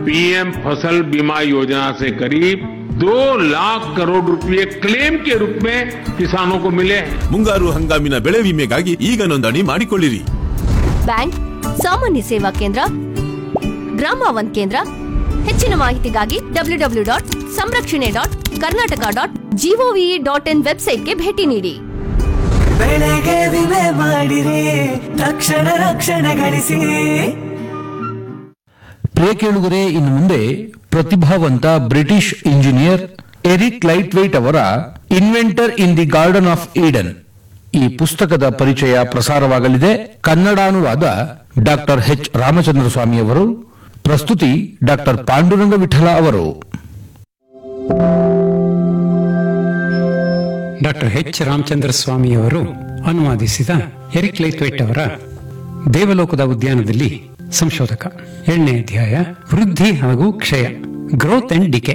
PM फसल बीमा योजना से करीब दो लाख करोड़ रुपए क्लेम के रूप में किसानों को मिले हैं ಮುಂಗಾರು ಹಂಗಾಮಿನ ಬೆಳೆ ವಿಮೆಗಾಗಿ ಈಗ ನೋಂದಣಿ ಮಾಡಿಕೊಳ್ಳಿರಿ ಬ್ಯಾಂಕ್ ಸಾಮಾನ್ಯ ಸೇವಾ ಕೇಂದ್ರ ಗ್ರಾಮ ಒಂದ್ ಕೇಂದ್ರ ಹೆಚ್ಚಿನ ಮಾಹಿತಿಗಾಗಿ ಡಬ್ಲ್ಯೂ ಡಬ್ಲ್ಯೂ ಡಾಟ್ ಸಂರಕ್ಷಣೆ dot Karnataka dot gov dot in ವೆಬ್ಸೈಟ್ಗೆ ಭೇಟಿ ನೀಡಿ ಬೆಳೆಗೆ ವಿಮೆ ಮಾಡಿರಿ ತಕ್ಷಣ ರಕ್ಷಣೆ ಗಳಿಸಿ ಪ್ರಿಯ ಕೇಳುಗರೆ ಇನ್ನು ಮುಂದೆ ಪ್ರತಿಭಾವಂತ British engineer Eric Laithwaite ಅವರ inventor in the garden of Eden ಈ ಪುಸ್ತಕದ ಪರಿಚಯ ಪ್ರಸಾರವಾಗಲಿದೆ ಕನ್ನಡಾನುವಾದ ಡಾಕ್ಟರ್ ಎಚ್ ರಾಮಚಂದ್ರ ಸ್ವಾಮಿ ಅವರು ಪ್ರಸ್ತುತಿ ಡಾಕ್ಟರ್ ಪಾಂಡುರಂಗ ವಿಠಲ ಅವರು ಡಾಕ್ಟರ್ ಎಚ್ ರಾಮಚಂದ್ರ ಸ್ವಾಮಿಯವರು ಅನುವಾದಿಸಿದ ಎರಿಕ್ ಲೈತ್ವೆಟ್ ಅವರ ದೇವಲೋಕದ ಉದ್ಯಾನದಲ್ಲಿ ಸಂಶೋಧಕ ಏಳನೇ ಅಧ್ಯಾಯ ವೃದ್ಧಿ ಹಾಗೂ ಕ್ಷಯ ಗ್ರೋತ್ ಅಂಡ್ ಡಿಕೆ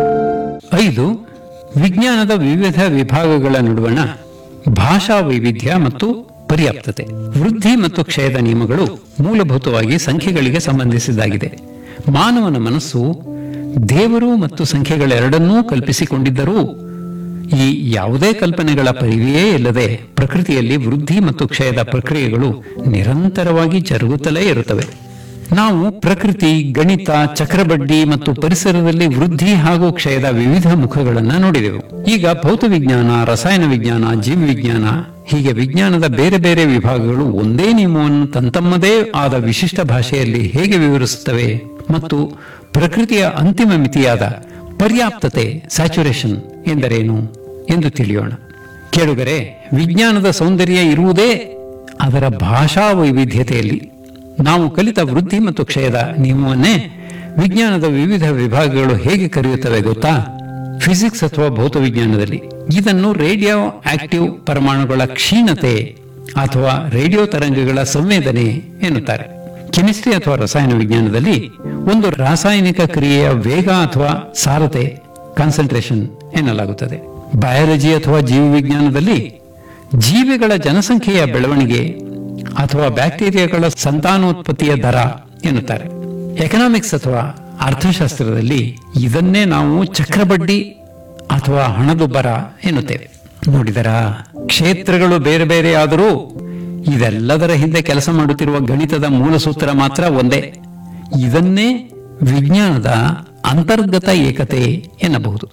ಐದು ವಿಜ್ಞಾನದ ವಿವಿಧ ವಿಭಾಗಗಳ ನಡುವಣ ಭಾಷಾ ವೈವಿಧ್ಯ ಮತ್ತು ಪರ್ಯಾಪ್ತತೆ ವೃದ್ಧಿ ಮತ್ತು ಕ್ಷಯದ ನಿಯಮಗಳು ಮೂಲಭೂತವಾಗಿ ಸಂಖ್ಯೆಗಳಿಗೆ ಸಂಬಂಧಿಸಿದ್ದಾಗಿದೆ ಮಾನವನ ಮನಸ್ಸು ದೇವರು ಮತ್ತು ಸಂಖ್ಯೆಗಳೆರಡನ್ನೂ ಕಲ್ಪಿಸಿಕೊಂಡಿದ್ದರೂ ಈ ಯಾವುದೇ ಕಲ್ಪನೆಗಳ ಪರಿವೆಯೇ ಇಲ್ಲದೆ ಪ್ರಕೃತಿಯಲ್ಲಿ ವೃದ್ಧಿ ಮತ್ತು ಕ್ಷಯದ ಪ್ರಕ್ರಿಯೆಗಳು ನಿರಂತರವಾಗಿ ಜರುಗುತ್ತಲೇ ಇರುತ್ತವೆ ನಾವು ಪ್ರಕೃತಿ ಗಣಿತ ಚಕ್ರಬಡ್ಡಿ ಮತ್ತು ಪರಿಸರದಲ್ಲಿ ವೃದ್ಧಿ ಹಾಗೂ ಕ್ಷಯದ ವಿವಿಧ ಮುಖಗಳನ್ನು ನೋಡಿದೆವು ಈಗ ಭೌತ ವಿಜ್ಞಾನ ರಸಾಯನ ವಿಜ್ಞಾನ ಜೀವವಿಜ್ಞಾನ ಹೀಗೆ ವಿಜ್ಞಾನದ ಬೇರೆ ಬೇರೆ ವಿಭಾಗಗಳು ಒಂದೇ ನಿಯಮವನ್ನು ತಂತಮ್ಮದೇ ಆದ ವಿಶಿಷ್ಟ ಭಾಷೆಯಲ್ಲಿ ಹೇಗೆ ವಿವರಿಸುತ್ತವೆ ಮತ್ತು ಪ್ರಕೃತಿಯ ಅಂತಿಮ ಮಿತಿಯಾದ ಪರ್ಯಾಪ್ತತೆ ಸ್ಯಾಚುರೇಷನ್ ಎಂದರೇನು ಎಂದು ತಿಳಿಯೋಣ ಕೇಳುಗರೆ ವಿಜ್ಞಾನದ ಸೌಂದರ್ಯ ಇರುವುದೇ ಅದರ ಭಾಷಾ ವೈವಿಧ್ಯತೆಯಲ್ಲಿ ನಾವು ಕಲಿತ ವೃದ್ಧಿ ಮತ್ತು ಕ್ಷಯದ ನಿಯಮವನ್ನೇ ವಿಜ್ಞಾನದ ವಿವಿಧ ವಿಭಾಗಗಳು ಹೇಗೆ ಕರೆಯುತ್ತವೆ ಗೊತ್ತಾ ಫಿಸಿಕ್ಸ್ ಅಥವಾ ಭೌತವಿಜ್ಞಾನದಲ್ಲಿ ಇದನ್ನು ರೇಡಿಯೋ ಆಕ್ಟಿವ್ ಪರಮಾಣುಗಳ ಕ್ಷೀಣತೆ ಅಥವಾ ರೇಡಿಯೋ ತರಂಗಗಳ ಸಂವೇದನೆ ಎನ್ನುತ್ತಾರೆ ಕೆಮಿಸ್ಟ್ರಿ ಅಥವಾ ರಸಾಯನ ವಿಜ್ಞಾನದಲ್ಲಿ ಒಂದು ರಾಸಾಯನಿಕ ಕ್ರಿಯೆಯ ವೇಗ ಅಥವಾ ಸಾರತೆ ಕಾನ್ಸಂಟ್ರೇಷನ್ ಎನ್ನಲಾಗುತ್ತದೆ ಬಯಾಲಜಿ ಅಥವಾ ಜೀವವಿಜ್ಞಾನದಲ್ಲಿ ಜೀವಿಗಳ ಜನಸಂಖ್ಯೆಯ ಬೆಳವಣಿಗೆ ಅಥವಾ ಬ್ಯಾಕ್ಟೀರಿಯಾಗಳ ಸಂತಾನೋತ್ಪತ್ತಿಯ ದರ ಎನ್ನುತ್ತಾರೆ ಎಕನಾಮಿಕ್ಸ್ ಅಥವಾ ಅರ್ಥಶಾಸ್ತ್ರದಲ್ಲಿ ಇದನ್ನೇ ನಾವು ಚಕ್ರಬಡ್ಡಿ ಅಥವಾ ಹಣದುಬ್ಬರ ಎನ್ನುತ್ತೇವೆ ನೋಡಿದರಾ ಕ್ಷೇತ್ರಗಳು ಬೇರೆ ಬೇರೆ ಆದರೂ ಇದೆಲ್ಲದರ ಹಿಂದೆ ಕೆಲಸ ಮಾಡುತ್ತಿರುವ ಗಣಿತದ ಮೂಲ ಸೂತ್ರ ಮಾತ್ರ ಒಂದೇ ಇದನ್ನೇ ವಿಜ್ಞಾನದ ಅಂತರ್ಗತ ಏಕತೆ ಎನ್ನಬಹುದು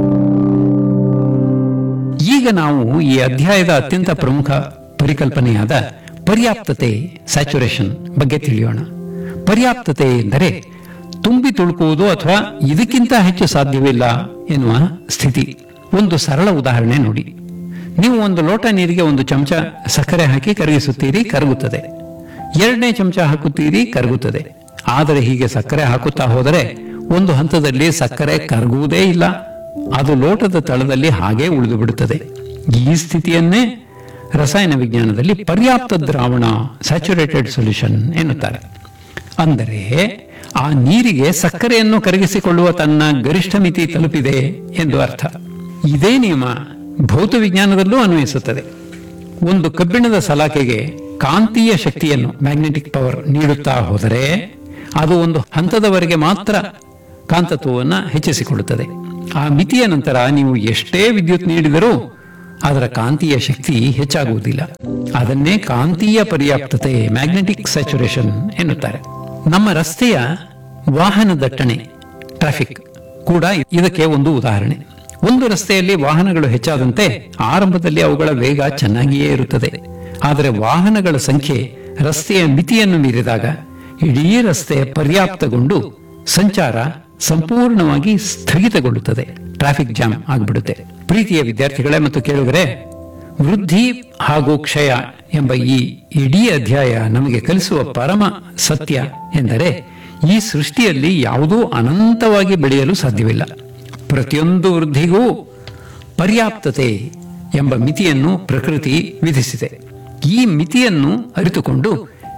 ಈಗ ನಾವು ಈ ಅಧ್ಯಾಯದ ಅತ್ಯಂತ ಪ್ರಮುಖ ಪರಿಕಲ್ಪನೆಯಾದ ಪರ್ಯಾಪ್ತತೆ ಸ್ಯಾಚುರೇಷನ್ ಬಗ್ಗೆ ತಿಳಿಯೋಣ ಪರ್ಯಾಪ್ತತೆ ಎಂದರೆ ತುಂಬಿ ತುಳುಕುವುದು ಅಥವಾ ಇದಕ್ಕಿಂತ ಹೆಚ್ಚು ಸಾಧ್ಯವಿಲ್ಲ ಎನ್ನುವ ಸ್ಥಿತಿ ಒಂದು ಸರಳ ಉದಾಹರಣೆ ನೋಡಿ ನೀವು ಒಂದು ಲೋಟ ನೀರಿಗೆ ಒಂದು ಚಮಚ ಸಕ್ಕರೆ ಹಾಕಿ ಕರಗಿಸುತ್ತೀರಿ ಕರಗುತ್ತದೆ ಎರಡನೇ ಚಮಚ ಹಾಕುತ್ತೀರಿ ಕರಗುತ್ತದೆ ಆದರೆ ಹೀಗೆ ಸಕ್ಕರೆ ಹಾಕುತ್ತಾ ಹೋದರೆ ಒಂದು ಹಂತದಲ್ಲಿ ಸಕ್ಕರೆ ಕರಗುವುದೇ ಇಲ್ಲ ಅದು ಲೋಟದ ತಳದಲ್ಲಿ ಹಾಗೆ ಉಳಿದು ಬಿಡುತ್ತದೆ ಈ ಸ್ಥಿತಿಯನ್ನೇ ರಸಾಯನ ವಿಜ್ಞಾನದಲ್ಲಿ ಪರ್ಯಾಪ್ತ ದ್ರಾವಣ ಸ್ಯಾಚುರೇಟೆಡ್ ಸೊಲ್ಯೂಷನ್ ಎನ್ನುತ್ತಾರೆ ಅಂದರೆ ಆ ನೀರಿಗೆ ಸಕ್ಕರೆಯನ್ನು ಕರಗಿಸಿಕೊಳ್ಳುವ ತನ್ನ ಗರಿಷ್ಠ ಮಿತಿ ತಲುಪಿದೆ ಎಂದು ಅರ್ಥ ಇದೇ ನಿಯಮ ಭೌತ ವಿಜ್ಞಾನದಲ್ಲೂ ಅನ್ವಯಿಸುತ್ತದೆ ಒಂದು ಕಬ್ಬಿಣದ ಸಲಾಕೆಗೆ ಕಾಂತೀಯ ಶಕ್ತಿಯನ್ನು ಮ್ಯಾಗ್ನೆಟಿಕ್ ಪವರ್ ನೀಡುತ್ತಾ ಹೋದರೆ ಅದು ಒಂದು ಹಂತದವರೆಗೆ ಮಾತ್ರ ಕಾಂತತ್ವವನ್ನು ಹೆಚ್ಚಿಸಿಕೊಳ್ಳುತ್ತದೆ ಆ ಮಿತಿಯ ನಂತರ ನೀವು ಎಷ್ಟೇ ವಿದ್ಯುತ್ ನೀಡಿದರೂ ಅದರ ಕಾಂತೀಯ ಶಕ್ತಿ ಹೆಚ್ಚಾಗುವುದಿಲ್ಲ ಅದನ್ನೇ ಕಾಂತೀಯ ಪರ್ಯಾಪ್ತತೆ ಮ್ಯಾಗ್ನೆಟಿಕ್ ಸ್ಯಾಚುರೇಷನ್ ಎನ್ನುತ್ತಾರೆ ನಮ್ಮ ರಸ್ತೆಯ ವಾಹನ ದಟ್ಟಣೆ ಟ್ರಾಫಿಕ್ ಕೂಡ ಇದಕ್ಕೆ ಒಂದು ಉದಾಹರಣೆ ಒಂದು ರಸ್ತೆಯಲ್ಲಿ ವಾಹನಗಳು ಹೆಚ್ಚಾದಂತೆ ಆರಂಭದಲ್ಲಿ ಅವುಗಳ ವೇಗ ಚೆನ್ನಾಗಿಯೇ ಇರುತ್ತದೆ ಆದರೆ ವಾಹನಗಳ ಸಂಖ್ಯೆ ರಸ್ತೆಯ ಮಿತಿಯನ್ನು ಮೀರಿದಾಗ ಇಡೀ ರಸ್ತೆ ಪರ್ಯಾಪ್ತಗೊಂಡು ಸಂಚಾರ ಸಂಪೂರ್ಣವಾಗಿ ಸ್ಥಗಿತಗೊಳ್ಳುತ್ತದೆ ಟ್ರಾಫಿಕ್ ಜಾಮ್ ಆಗಿಬಿಡುತ್ತೆ ಪ್ರೀತಿಯ ವಿದ್ಯಾರ್ಥಿಗಳೇ ಮತ್ತು ಕೇಳುಗರೆ ವೃದ್ಧಿ ಹಾಗೂ ಕ್ಷಯ ಎಂಬ ಈ ಇಡೀ ಅಧ್ಯಾಯ ನಮಗೆ ಕಲಿಸುವ ಪರಮ ಸತ್ಯ ಎಂದರೆ ಈ ಸೃಷ್ಟಿಯಲ್ಲಿ ಯಾವುದೂ ಅನಂತವಾಗಿ ಬೆಳೆಯಲು ಸಾಧ್ಯವಿಲ್ಲ ಪ್ರತಿಯೊಂದು ವೃದ್ಧಿಗೂ ಪರ್ಯಾಪ್ತತೆ ಎಂಬ ಮಿತಿಯನ್ನು ಪ್ರಕೃತಿ ವಿಧಿಸಿದೆ ಈ ಮಿತಿಯನ್ನು ಅರಿತುಕೊಂಡು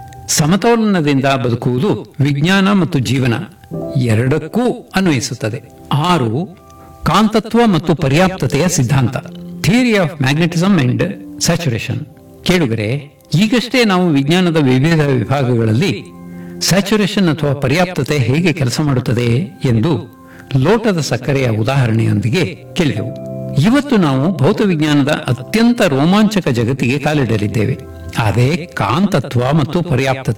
ಸಮತೋಲನದಿಂದ ಬದುಕುವುದು ವಿಜ್ಞಾನ ಮತ್ತು ಜೀವನ ಎರಡಕ್ಕೂ ಅನ್ವಯಿಸುತ್ತದೆ ಆರು ಕಾಂತತ್ವ ಮತ್ತು ಪರ್ಯಾಪ್ತತೆಯ ಸಿದ್ಧಾಂತ theory of magnetism and saturation ಕೇಳುಗರೆ ಈಗಷ್ಟೇ ನಾವು ವಿಜ್ಞಾನದ ವಿವಿಧ ವಿಭಾಗಗಳಲ್ಲಿ ಸ್ಯಾಚುರೇಷನ್ ಅಥವಾ ಪರ್ಯಾಪ್ತತೆ ಹೇಗೆ ಕೆಲಸ ಮಾಡುತ್ತದೆ ಎಂದು ಲೋಟದ ಸಕ್ಕರೆಯ ಉದಾಹರಣೆಯೊಂದಿಗೆ ಕೇಳಿದೆವು ಇವತ್ತು ನಾವು ಭೌತ ವಿಜ್ಞಾನದ ಅತ್ಯಂತ ರೋಮಾಂಚಕ ಜಗತ್ತಿಗೆ ಕಾಲಿಡಲಿದ್ದೇವೆ ಅದೇ ಕಾಂತತ್ವ ಮತ್ತು ಪರ್ಯಾಪ್ತತೆ